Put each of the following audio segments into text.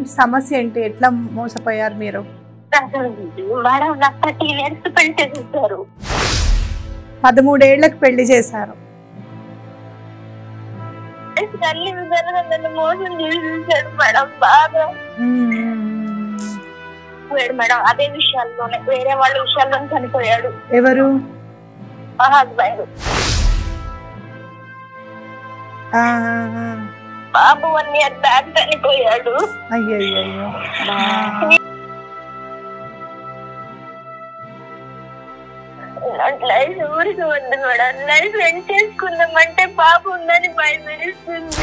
ఏంటి సమస్య ఏంటి ఎట్లా మోసపోయారు మీరు అసలు మేడం నాకు థర్టీన్ ఇయర్స్ పెళ్లి చేసేసారు పదమూడేళ్లకు పెళ్లి చేశారు అన్ని విధాలుగా నన్ను మోసం చేసేసాడు మేడం బాగా పోయాడు మేడం అదే విషయాల్లోనే వేరే వాళ్ళ విషయాల్లో చనిపోయాడు ఎవరు మా హస్బెండ్ ఆ, ఆ, ఆ. బాబు వన్ ఇయర్ బ్యాక్ చనిపోయాడు అయ్యో అయ్యో అయ్యో బా. లైఫ్ ఊరికి వద్దు మేడం లైఫ్ ఎండ్ చేసుకుందామంటే బాబు ఉందని భయం వేస్తుంది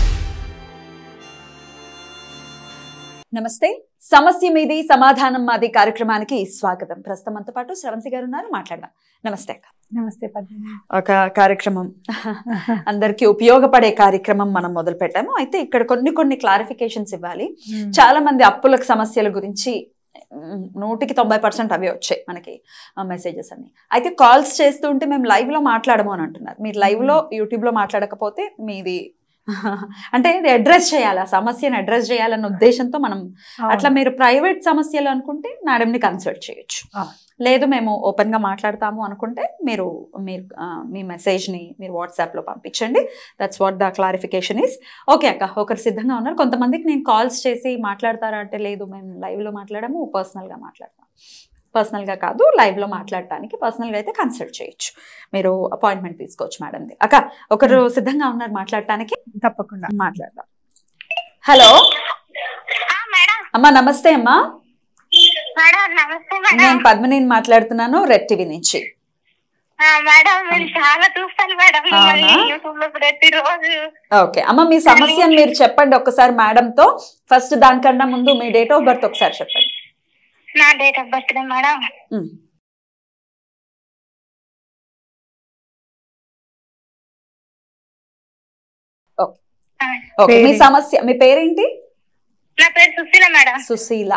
నమస్తే సమస్య మీది సమాధానం మాది కార్యక్రమానికి స్వాగతం ప్రస్తుతం మనతో పాటు శ్రవంతి గారు ఉన్నారు మాట్లాడదాం నమస్తే అక్క నమస్తే పద్మిని ఒక కార్యక్రమం అందరికీ ఉపయోగపడే కార్యక్రమం మనం మొదలు పెట్టాము అయితే ఇక్కడ కొన్ని కొన్ని క్లారిఫికేషన్స్ ఇవ్వాలి చాలా మంది అప్పులకు సమస్యల గురించి మ్, నూటికి తొంభై పర్సెంట్ అవే వచ్చాయి మనకి మెసేజెస్ అన్ని అయితే కాల్స్ చేస్తూ ఉంటే మేము live లో మాట్లాడము అని అంటున్నారు మీరు live లో యూట్యూబ్ లో మాట్లాడకపోతే మీది అంటే ఇది అడ్రస్ చేయాలి ఆ సమస్యను అడ్రస్ చేయాలన్న ఉద్దేశంతో మనం అట్లా మీరు ప్రైవేట్ సమస్యలు అనుకుంటే మేడంని కన్సల్ట్ చేయొచ్చు ఆ. లేదు మేము open గా మాట్లాడతాము అనుకుంటే మీరు మీరు ఆ, మీ మెసేజ్ని మీరు వాట్సాప్లో పంపించండి that's what the clarification is okay అక్క ఒకరు సిద్ధంగా ఉన్నారు కొంతమందికి నేను కాల్స్ చేసి మాట్లాడతారా అంటే లేదు మేము లైవ్లో మాట్లాడము పర్సనల్గా మాట్లాడతాం పర్సనల్గా కాదు లైవ్లో మాట్లాడటానికి పర్సనల్గా అయితే కన్సల్ట్ చేయొచ్చు మీరు అపాయింట్మెంట్ తీసుకోవచ్చు మేడంది అక్క ఒకరు సిద్ధంగా ఉన్నారు మాట్లాడటానికి తప్పకుండా మాట్లాడదాం హలో మేడం అమ్మా నమస్తే అమ్మా మేడం నమస్తే నేను మేడం పద్మినిని మాట్లాడుతున్నాను రెడ్ టీవీ నుంచి ఆ, మేడం నేను చాలా చూస్తాను మేడం మిమ్మల్ని అవునా? యూట్యూబ్ లో ప్రతిరోజు ఓకే అమ్మ మీ సమస్యను మీరు చెప్పండి ఒకసారి మేడంతో ఫస్ట్ దానికన్నా ముందు మీ డేట్ ఆఫ్ బర్త్ ఒకసారి చెప్పండి నా date of birth madam um. Okay ఆ, ఓకే మీ పేరు? సమస్య మీ పేరేంటి నా పేరు Susheela madam Susheela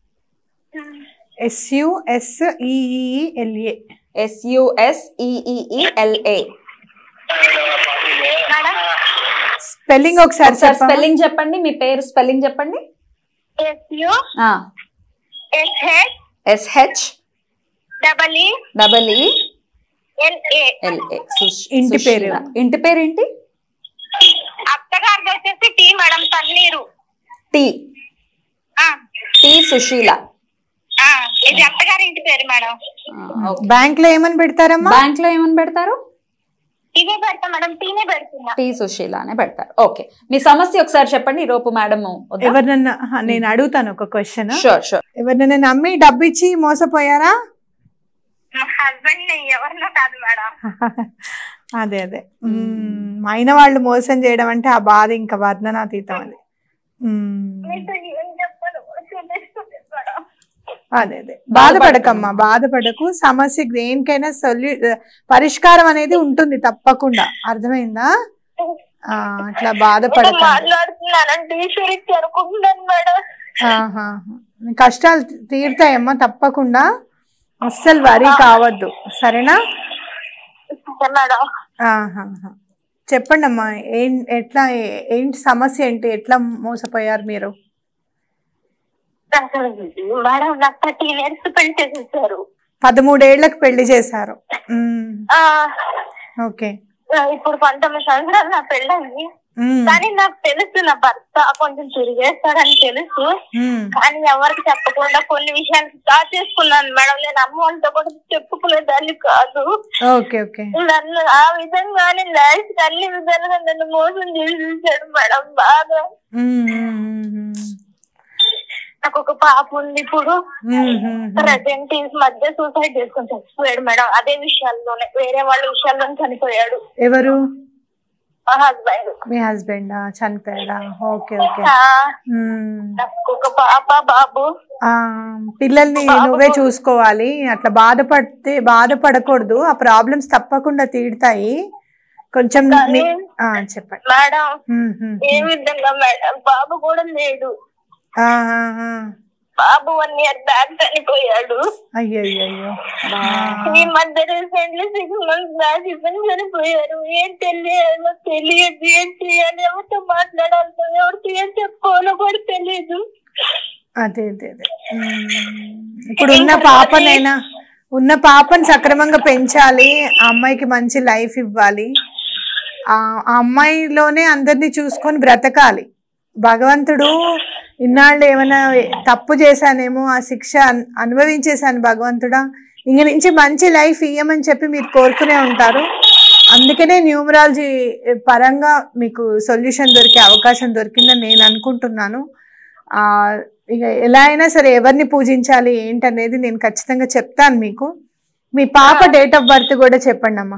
ఎస్యుఎస్ఈఈఎల్ఏ ఎస్యుఎస్ఈఈఎల్ఏ madam spelling ఒకసారి ఒకసారి చెప్పమ్మా. స్పెల్లింగ్ చెప్పండి మీ పేరు స్పెల్లింగ్ చెప్పండి ఎస్యు ఎస్హెచ్ ఎస్హెచ్ డబల్ ఈ డబల్ ఈ ఎల్ఏ ఎల్ఏ ఇంటి పేరు. ఇంటి పేరు ఏంటి అత్తగారిది వచ్చేసి టీ మేడం పన్నీరు టి ఆ, టి సుశీల ఆ, ఇది అత్తగారి ఇంటి పేరు మేడం బ్యాంక్ లో ఏమని పెడతారమ్మా బ్యాంక్ లో ఏమని పెడతారు ఇదే పెడతా మేడం టీనే పెడుతున్నా టి సుశీల అనే పెడతారు ఓకే మీ సమస్య ఒకసారి చెప్పండి ఈ రోపు మేడం ఎవరినన్నా ఆహా, నేను అడుగుతాను ఒక క్వశ్చన్ షూర్ షూర్ ఎవరినైనా నమ్మి డబ్బు ఇచ్చి మోసపోయారా మా హస్బెండ్ ఎవరినో కాదు మేడం అదే అదే మ్మ్. అయిన వాళ్ళు మోసం చేయడం అంటే ఆ బాధ ఇంకా వర్ణనాతీతం అది మ్మ్. మీతో ఏం చెప్పాలో తెలుస్తుంది మేడం అదే అదే బాధపడకమ్మా బాధపడకు సమస్యకి దేనికైనా సొల్యూ పరిష్కారం అనేది ఉంటుంది తప్పకుండా అర్థమైందా ఆ, అట్లా బాధపడక మాట్లాడుతున్నానంటే ఈశ్వరికి అనుకుంటున్నాను మేడం ఆహా. నీ కష్టాలు తీ- తీరుతాయమ్మా తప్పకుండా అస్సలు వరి కావద్దు సరేనా మేడం ఆహాహా. చెప్పండి అమ్మా ఏం ఎట్లా ఏ- ఏంటి సమస్య ఏంటి ఎట్లా మోసపోయారు మీరు అసలు మేడం నాకు థర్టీన్ ఇయర్స్ పెళ్లి చేసేసారు పదమూడేళ్లకు పెళ్లి చేశారు మ్మ్. ఆ, ఓకే ఇప్పుడు పంతొమ్మిది సంవత్సరాలు నా పెళ్ళండి మ్మ్. కానీ నాకు తెలుసు నా భర్త కొంచెం తిరిగేస్తాడని తెలుసు మ్మ్. కానీ ఎవరికి చెప్పకుండా కొన్ని విషయాలు స్టార్ట్ చేసుకున్నాను మేడం నేను అమ్మ వాళ్ళతో కూడా చెప్పుకునేదాన్ని కాదు ఓకే ఓకే నన్ను ఆ విధంగానే లైఫ్ అన్ని విధాలుగా నన్ను మోసం చేసేసాడు మేడం బాగా మ్మ్, మ్మ్, మ్మ్, నాకు ఒక పాప ఉంది ఇప్పుడు మ్మ్, మ్మ్, మ్మ్. ప్రజెంట్ ఈ మధ్య సూసైడ్ చేసుకొని చచ్చిపోయాడు మేడం అదే విషయాల్లోనే వేరే వాళ్ళ విషయాల్లో చనిపోయాడు ఎవరు మా హస్బెండ్ మీ హస్బెండ్ చనిపోయారా ఓకే ఓకే మ్మ్. నాకు ఒక పాప బాబు ఆ, పిల్లల్ని నువ్వే చూసుకోవాలి అట్లా బాధపడితే బాధపడకూడదు ఆ ప్రాబ్లమ్స్ తప్పకుండా తీరుతాయి కొంచెం మీ- ఆ, చెప్పండి మేడం మ్మ్, మ్మ్. ఏ విధంగా మేడం బాబు కూడా లేడు ఆ, ఆ, ఆ. బాబు వన్ ఇయర్ బ్యాక్ చనిపోయాడు అయ్యో అయ్యో అయ్యో ఈ మధ్య రీసెంట్లీ సిక్స్ మంత్స్ బ్యాక్ ఇద్దరు చనిపోయారు ఏం తెలియదు తెలియదు ఏం చేయాలి ఎవరితో మాట్లాడాలి ఎవరితో ఏం చెప్పుకోవాలో కూడా తెలియదు అదే అదే అదే ఉమ్. ఇప్పుడు ఉన్న పాపనైనా ఉన్న పాపని సక్రమంగా పెంచాలి ఆ అమ్మాయికి మంచి లైఫ్ ఇవ్వాలి ఆ ఆ అమ్మాయిలోనే అందరినీ చూసుకొని బ్రతకాలి భగవంతుడు ఇన్నాళ్ళు ఏమైనా తప్పు చేశానేమో ఆ శిక్ష అన్- అనుభవించేశాను భగవంతుడా ఇంక నుంచి మంచి లైఫ్ ఇయ్యమని చెప్పి మీరు కోరుకునే ఉంటారు అందుకనే న్యూమరాలజీ పరంగా మీకు సొల్యూషన్ దొరికే అవకాశం దొరికిందని నేను అనుకుంటున్నాను ఆ ఇక ఎలా అయినా సరే ఎవరిని పూజించాలి ఏంటనేది నేను ఖచ్చితంగా చెప్తాను మీకు మీ పాప డేట్ ఆఫ్ బర్త్ కూడా చెప్పండి అమ్మా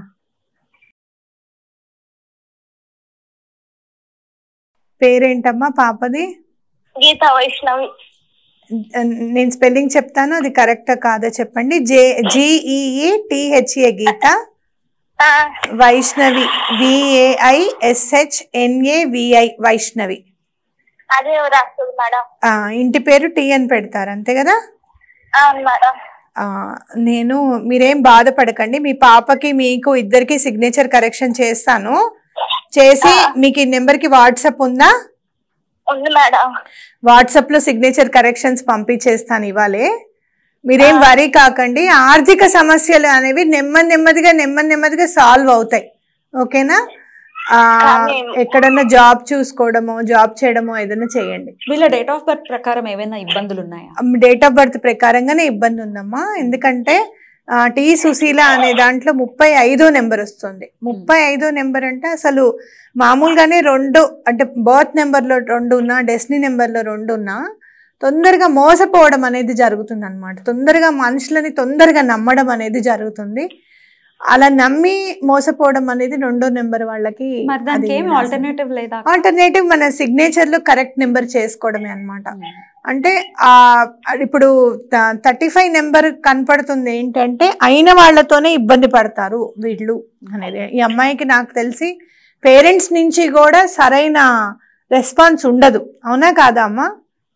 పేరేంటమ్మా పాపది గీతా వైష్ణవి నేను స్పెల్లింగ్ చెప్తాను అది కరెక్టా కాదా చెప్పండి జే జిఈఈ టిహెచ్ఏ గీత ఆ, Vaishnavi V A I S H N A V I Vaishnavi అదే రాస్తుంది మేడం ఆ, ఇంటి పేరు టి అని పెడతారు అంతే కదా అవును మేడం ఆ, నేను మీరేం బాధపడకండి మీ పాపకి మీకు ఇద్దరికి సిగ్నేచర్ కరెక్షన్ చేస్తాను చేసి మీకు ఈ నెంబర్కి వాట్సాప్ ఉందా ఉంది మేడం వాట్సాప్ లో సిగ్నేచర్ కరెక్షన్స్ పంపించేస్తాను ఇవాళే మీరేం వరీ కాకండి ఆర్థిక సమస్యలు అనేవి నెమ్మది నెమ్మదిగా నెమ్మది నెమ్మదిగా సాల్వ్ అవుతాయి ఓకేనా ఆ, కానీ- ఎక్కడన్నా జాబ్ చూసుకోవడమో జాబ్ చేయడమో ఏదైనా చేయండి వీళ్ళ డేట్ ఆఫ్ బర్త్ ప్రకారం ఏమైనా ఇబ్బందులు ఉన్నాయా డేట్ ఆఫ్ బర్త్ ప్రకారంగానే ఇబ్బంది ఉందమ్మా ఎందుకంటే ఆ, టీ సుశీల అనే దాంట్లో ముప్పై ఐదో నెంబర్ వస్తుంది ముప్పై ఐదో నెంబర్ అంటే అసలు మామూలుగానే రెండు అంటే బర్త్ నెంబర్లో రెండు ఉన్నా డెస్టినీ నెంబర్లో రెండు ఉన్నా తొందరగా మోసపోవడం అనేది జరుగుతుంది అనమాట తొందరగా మనుషులని తొందరగా నమ్మడం అనేది జరుగుతుంది అలా నమ్మి మోసపోవడం అనేది రెండో నెంబర్ వాళ్ళకి మరి దానికి అది ఏమి రాసింది. ఆల్టర్నేటివ్ లేదా ఆల్టర్నేటివ్ మన సిగ్నేచర్ లో కరెక్ట్ నెంబర్ చేసుకోవడమే అన్నమాట అంటే ఆ ఇప్పుడు థర్టీ ఫైవ్ నెంబర్ కనపడుతుంది ఏంటంటే అయిన వాళ్ళతోనే ఇబ్బంది పడతారు వీళ్ళు అనేది ఈ అమ్మాయికి నాకు తెలిసి పేరెంట్స్ నుంచి కూడా సరైన రెస్పాన్స్ ఉండదు అవునా కాదా అమ్మా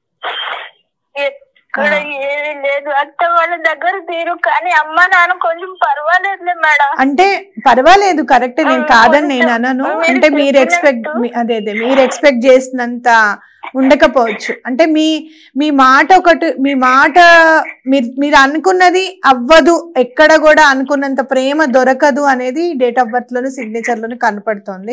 ఎక్కడ ఏది లేదు అత్త వాళ్ళ దగ్గర తీరు కానీ అమ్మ నాన్న కొంచెం పర్వాలేదులే మేడం అంటే పర్వాలేదు కరెక్ట్ నేను ఆ, కాదని నేను కొంచెం అనను మీరు అంటే మీరు ఎక్స్పెక్ట్ చెప్పినట్టు- అదే అదే మీరు ఎక్స్పెక్ట్ చేసినంత ఉండకపోవచ్చు అంటే మీ మీ మాట ఒకటి మీ మాట మీరు మీరు అనుకున్నది అవ్వదు ఎక్కడ కూడా అనుకున్నంత ప్రేమ దొరకదు అనేది డేట్ ఆఫ్ బర్త్ లోను సిగ్నేచర్ లోను కనపడుతోంది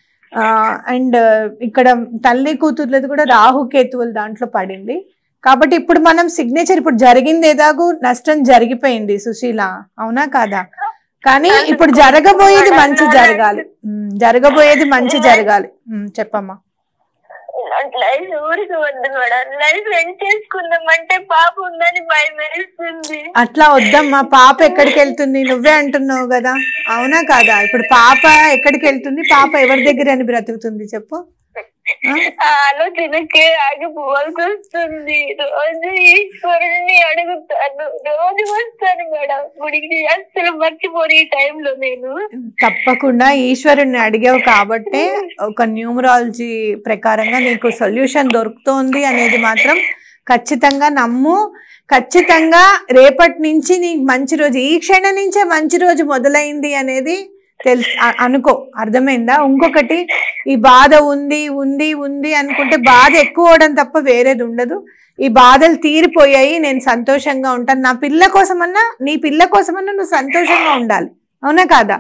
అండ్ ఇక్కడ తల్లి కూతుర్లది కూడా రాహుకేతువులు దాంట్లో పడింది కాబట్టి ఇప్పుడు మనం సిగ్నేచర్ ఇప్పుడు జరిగింది ఏదాగు నష్టం జరిగిపోయింది సుశీల అవునా కాదా కానీ ఇప్పుడు జరగబోయేది మంచి జరగాలి ఉమ్, జరగబోయేది మంచి జరగాలి ఉమ్, చెప్పమ్మా ఇలాంటి లైఫ్ ఊరికి వద్దు మేడం లైఫ్ ఎండ్ చేసుకుందామంటే పాప ఉందని భయం వేస్తుంది అట్లా వద్దమ్మా పాప ఎక్కడికి వెళ్తుంది నువ్వే అంటున్నావు కదా అవునా కాదా ఇప్పుడు పాప ఎక్కడికి వెళ్తుంది పాప ఎవరి దగ్గర అని బ్రతుకుతుంది చెప్పు ఆ? ఆ ఆలోచనకే ఆగిపోవాల్సి వస్తుంది రోజు ఈశ్వరుని అడుగుతాను రోజు వస్తాను మేడం గుడికి అస్సలు మర్చిపోను ఈ టైంలో నేను తప్పకుండా ఈశ్వరుణ్ణి అడిగావు కాబట్టే ఒక న్యూమరాలజీ ప్రకారంగా నీకు సొల్యూషన్ దొరుకుతోంది అనేది మాత్రం ఖచ్చితంగా నమ్ము ఖచ్చితంగా రేపటి నుంచి నీకు మంచి రోజు ఈ క్షణం నుంచే మంచి రోజు మొదలైంది అనేది తెలుసు అ- అనుకో అర్థమైందా ఇంకొకటి ఈ బాధ ఉంది ఉంది ఉంది అనుకుంటే బాధ ఎక్కువ అవడం తప్ప వేరేది ఉండదు ఈ బాధలు తీరిపోయాయి నేను సంతోషంగా ఉంటాను నా పిల్ల కోసమన్నా నీ పిల్ల కోసమన్నా నువ్వు సంతోషంగా ఉండాలి అవునా కాదా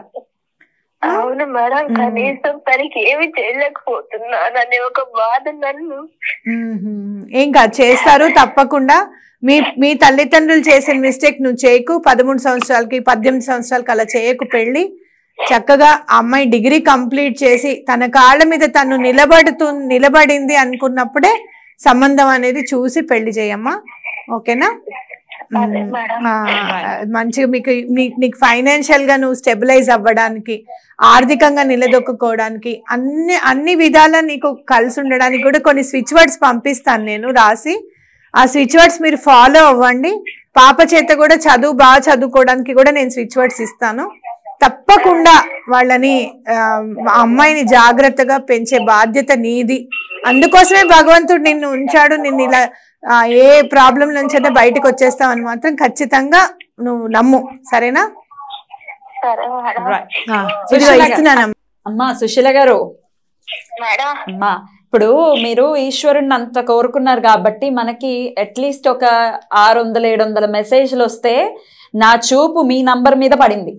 అవును మేడం కనీసం తనకి ఏమి చేయలేకపోతున్నాననే ఒక బాధ నన్ను మ్మ్. ఏం కాదు చేస్తారు తప్పకుండా మీ మీ తల్లిదండ్రులు చేసిన మిస్టేక్ నువ్వు చేయకు పదమూడు సంవత్సరాలకి పద్దెనిమిది సంవత్సరాలకి అలా చేయకు పెళ్ళి చక్కగా ఆ అమ్మాయి డిగ్రీ కంప్లీట్ చేసి తన కాళ్ళ మీద తను నిలబడుతూ నిలబడింది అనుకున్నప్పుడే సంబంధం అనేది చూసి పెళ్లి చేయమ్మా ఓకేనా అదే మేడం. ఆ, మంచిగా మీకు నీ- నీకు ఫైనాన్షియల్ గా నువ్వు స్టెబిలైజ్ అవ్వడానికి ఆర్థికంగా నిలదొక్కుకోవడానికి అన్ని అన్ని విధాలా నీకు కలిసి ఉండడానికి కూడా కొన్ని స్విచ్ వర్డ్స్ పంపిస్తాను నేను రాసి ఆ స్విచ్ వర్డ్స్ మీరు ఫాలో అవ్వండి పాప చేత కూడా చదువు బాగా చదువుకోవడానికి కూడా నేను స్విచ్ వర్డ్స్ ఇస్తాను తప్పకుండా వాళ్ళని ఆ, ఆ అమ్మాయిని జాగ్రత్తగా పెంచే బాధ్యత నీది అందుకోసమే భగవంతుడు నిన్ను ఉంచాడు నిన్ను ఇలా ఆ, ఏ ప్రాబ్లం నుంచైనా బయటకు వచ్చేస్తావని మాత్రం ఖచ్చితంగా నువ్వు నమ్ము సరేనా సరే మేడం Right. ఆ, ఇదిగో ఇస్తున్నానమ్మా. అమ్మా సుశీల గారు మేడం అమ్మా ఇప్పుడు మీరు ఈశ్వరుని అంత కోరుకున్నారు కాబట్టి మనకి అట్లీస్ట్ ఒక ఆరు వందల ఏడు వందల మెసేజ్లు వస్తే నా చూపు మీ నంబర్ మీద పడింది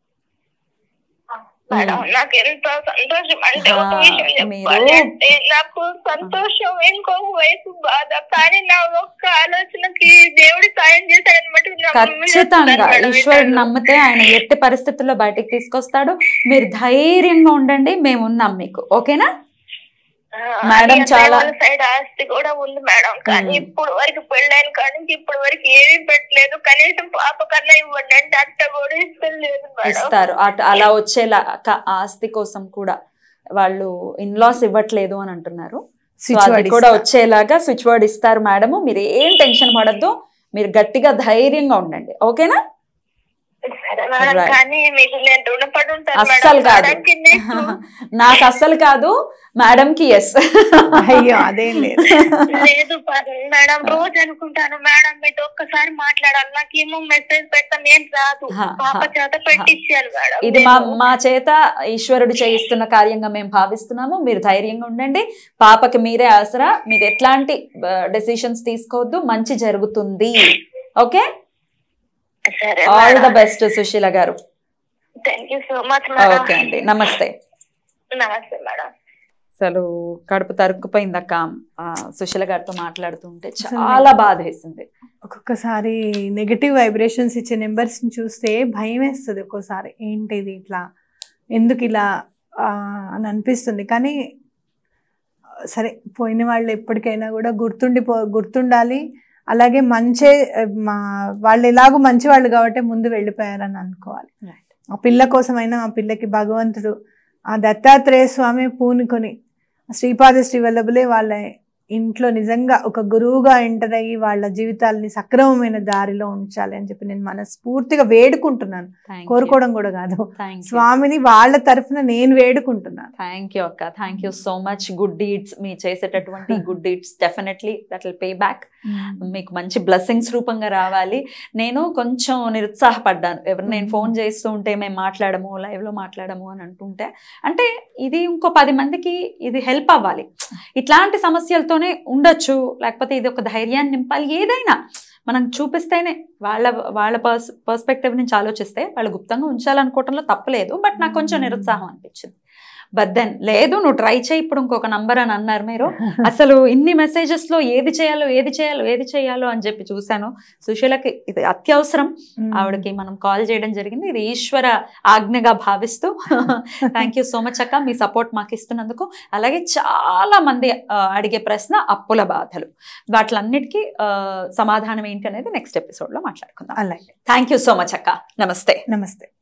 మేడం నాకు ఎంతో సంతోషం అంటే ఒక ఆ, విషయం మీరు- చెప్పాలి అంటే నాకు సంతోషం ఇంకొక వైపు బాధ కానీ నా ఒక్క ఆలోచనకి దేవుడి సాయం చేశాడనమాట నాకు ఖచ్చితంగా నమ్మలేదు మేడం ఈశ్వరుడు ఇతను. నమ్మితే ఆయన ఎట్టి పరిస్థితుల్లో బయటికి తీసుకొస్తాడు మీరు ధైర్యంగా ఉండండి మేము ఉన్నాం మీకు ఓకేనా ఆ, మేడం అన్నయ్య చాలా- వాళ్ళ సైడ్ ఆస్తి కూడా ఉంది మేడం కానీ మ్మ్. ఇప్పుడు వరకు పెళ్ళైన కాడి నుంచి ఇప్పుడు వరకు ఏమీ పెట్టలేదు కనీసం పాప కన్నా ఇవ్వండి అంటే అట్ట కూడా ఇస్తలేదు మేడం ఇస్తారు అటు అలా వచ్చేలా క- ఆస్తి కోసం కూడా వాళ్ళు ఇన్లాస్ ఇవ్వట్లేదు అని అంటున్నారు సో Switch అది word కూడా ఇస్తా. వచ్చేలాగా స్విచ్ వర్డ్ ఇస్తారు మేడము మీరు ఏం టెన్షన్ పడద్దు మీరు గట్టిగా ధైర్యంగా ఉండండి ఓకేనా సరే మేడం Right. కానీ మీకు నేను రుణపడి ఉంటాను అస్సలు మేడం కాదు మేడంకి నీకు నాకు అస్సలు కాదు మేడం కి ఎస్ అయ్యో అదేం లేదు లేదు పర్- మేడం రోజు అనుకుంటాను మేడం మీతో ఒక్కసారి మాట్లాడాలి నాకేమో మెసేజ్ పెడతా నేను రాదు హా, పాప హా, చేత పెట్టించాను మేడం ఇది మా నేను. మా చేత ఈశ్వరుడు చేయిస్తున్న కార్యంగా మేము భావిస్తున్నాము మీరు ధైర్యంగా ఉండండి పాపకి మీరే ఆసరా మీరు ఎట్లాంటి డెసిషన్స్ తీసుకోవద్దు మంచి జరుగుతుంది ఓకే సరే all the best Sushila garu thank you so much madam okay అండి నమస్తే నమస్తే మేడం అసలు కడుపు తరుక్కుపోయింది అక్క ఆ, సుశీల గారితో మాట్లాడుతుంటే చాలా బాధ వేసింది ఒక్కొక్కసారి నెగటివ్ వైబ్రేషన్స్ ఇచ్చే నెంబర్స్ ని చూస్తే భయం వేస్తుంది ఒక్కోసారి ఏంటిది ఇట్లా ఎందుకు ఇలా ఆ, అని అనిపిస్తుంది కానీ ఆ, సరే పోయిన వాళ్ళు ఎప్పటికైనా కూడా గుర్తుండిపో గుర్తుండాలి అలాగే మంచే ఆ, మా వాళ్ళు ఎలాగో మంచి వాళ్ళు కాబట్టి ముందు వెళ్ళిపోయారని అనుకోవాలి Right. ఆ పిల్ల కోసమైనా ఆ పిల్లకి భగవంతుడు ఆ దత్తాత్రేయ స్వామి పూనుకొని శ్రీపాద శ్రీవల్లభులే వాళ్ళ ఇంట్లో నిజంగా ఒక గురువుగా ఎంటర్ అయ్యి వాళ్ళ జీవితాలని సక్రమమైన దారిలో ఉంచాలి అని చెప్పి నేను మనస్ఫూర్తిగా వేడుకుంటున్నాను కోరుకోవడం కూడా కాదు స్వామిని వాళ్ళ తరఫున నేను వేడుకుంటున్నాను థ్యాంక్ యూ అక్క thank you so much good deeds మీ చేసేటటువంటి good deeds definitely that will pay back మీకు మంచి బ్లెస్సింగ్స్ రూపంగా రావాలి నేను కొంచెం నిరుత్సాహపడ్డాను ఎవరు నేను ఫోన్ చేస్తూ ఉంటే మేము మాట్లాడము live లో మాట్లాడము అని అంటుంటే అంటే ఇది ఇంకో పది మందికి ఇది హెల్ప్ అవ్వాలి ఇట్లాంటి సమస్యలతోనే ఉండొచ్చు లేకపోతే ఇది ఒక ధైర్యాన్ని నింపాలి ఏదైనా మనం చూపిస్తేనే వాళ్ళ వాళ్ళ పర్స్ పర్స్పెక్టివ్ నుంచి ఆలోచిస్తే వాళ్ళు గుప్తంగా ఉంచాలనుకోవటంలో తప్పలేదు బట్ నాకు కొంచెం నిరుత్సాహం అనిపించింది బట్ దెన్ లేదు నువ్వు ట్రై చేయి ఇప్పుడు ఇంకొక నంబర్ అని అన్నారు మీరు అసలు ఇన్ని మెసేజెస్ లో ఏది చేయాలో ఏది చేయాలో ఏది చేయాలో అని చెప్పి చూశాను సుశీలకి ఇది అత్యవసరం ఆవిడకి మనం కాల్ చేయడం జరిగింది ఇది ఈశ్వర ఆజ్ఞగా భావిస్తూ థ్యాంక్ యూ సో మచ్ అక్క మీ సపోర్ట్ మాకు ఇస్తున్నందుకు అలాగే చాలా మంది ఆ, అడిగే ప్రశ్న అప్పుల బాధలు వాటిలన్నిటికీ ఆ, సమాధానం ఏంటి అనేది నెక్స్ట్ ఎపిసోడ్ లో మాట్లాడుకుందాం అలాగే థ్యాంక్ యూ సో మచ్ అక్క నమస్తే నమస్తే